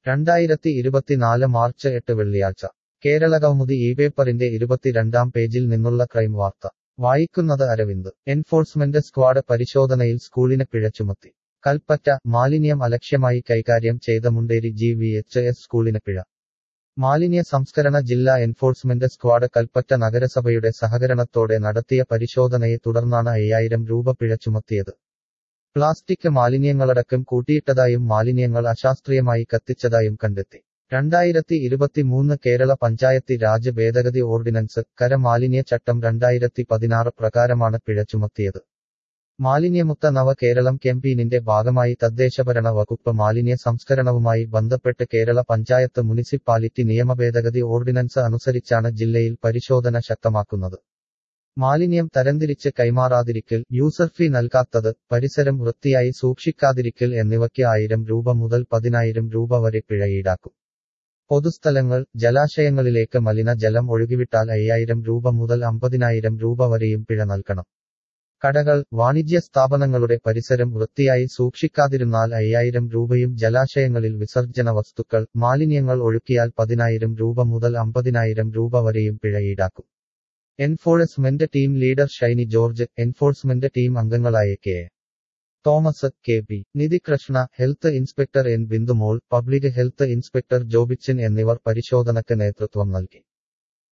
രണ്ടായിരത്തി ഇരുപത്തിനാല് മാർച്ച് എട്ട് വെള്ളിയാഴ്ച കേരളകൗമുദി ഈ പേപ്പറിന്റെ ഇരുപത്തിരണ്ടാം പേജിൽ നിന്നുള്ള ക്രൈം വാർത്ത വായിക്കുന്നത് അരവിന്ദ് എൻഫോഴ്സ്മെന്റ് സ്ക്വാഡ് പരിശോധനയിൽ സ്കൂളിന് പിഴ ചുമത്തി കൽപ്പറ്റ മാലിന്യം അലക്ഷ്യമായി കൈകാര്യം ചെയ്ത Munderi G V H S സ്കൂളിന് പിഴ മാലിന്യ സംസ്കരണ ജില്ലാ എൻഫോഴ്സ്മെന്റ് സ്ക്വാഡ് കൽപ്പറ്റ നഗരസഭയുടെ സഹകരണത്തോടെ നടത്തിയ പരിശോധനയെ തുടർന്നാണ് അയ്യായിരം രൂപ പിഴ ചുമത്തിയത് പ്ലാസ്റ്റിക് മാലിന്യങ്ങളടക്കം കൂട്ടിയിട്ടതായും മാലിന്യങ്ങൾ അശാസ്ത്രീയമായി കത്തിച്ചതായും കണ്ടെത്തി രണ്ടായിരത്തി ഇരുപത്തിമൂന്ന് കേരള പഞ്ചായത്തി രാജ് ഭേദഗതി ഓർഡിനൻസ് കരമാലിന്യ ചട്ടം രണ്ടായിരത്തി പതിനാറ് പ്രകാരമാണ് പിഴ ചുമത്തിയത് മാലിന്യമുക്ത നവ കേരളം ക്യാമ്പയിനിന്റെ ഭാഗമായി തദ്ദേശഭരണ വകുപ്പ് മാലിന്യ സംസ്കരണവുമായി ബന്ധപ്പെട്ട് കേരള പഞ്ചായത്ത് മുനിസിപ്പാലിറ്റി നിയമഭേദഗതി ഓർഡിനൻസ് അനുസരിച്ചാണ് ജില്ലയിൽ പരിശോധന ശക്തമാക്കുന്നത് മാലിന്യം തരംതിരിച്ച് കൈമാറാതിരിക്കൽ യൂസർ ഫീ നൽകാത്തത് പരിസരം വൃത്തിയായി സൂക്ഷിക്കാതിരിക്കൽ എന്നിവയ്ക്ക് ആയിരം രൂപ മുതൽ പതിനായിരം രൂപ വരെ പിഴ ഈടാക്കും പൊതുസ്ഥലങ്ങൾ ജലാശയങ്ങളിലേക്ക് മലിനജലം ഒഴുകിവിട്ടാൽ അയ്യായിരം രൂപ മുതൽ അമ്പതിനായിരം രൂപ വരെയും പിഴ നൽകണം കടകൾ വാണിജ്യ സ്ഥാപനങ്ങളുടെ പരിസരം വൃത്തിയായി സൂക്ഷിക്കാതിരുന്നാൽ അയ്യായിരം രൂപയും ജലാശയങ്ങളിൽ വിസർജന വസ്തുക്കൾ മാലിന്യങ്ങൾ ഒഴുക്കിയാൽ പതിനായിരം രൂപ മുതൽ അമ്പതിനായിരം രൂപ വരെയും പിഴ ഈടാക്കും enforcement team leader Shiny George enforcement team അംഗങ്ങളായ K Thomas K P Nidhi Krishna health inspector N Bindumol public health inspector Jobichan എന്നിവർ പരിശോധനയ്ക്ക് നേതൃത്വം നൽകി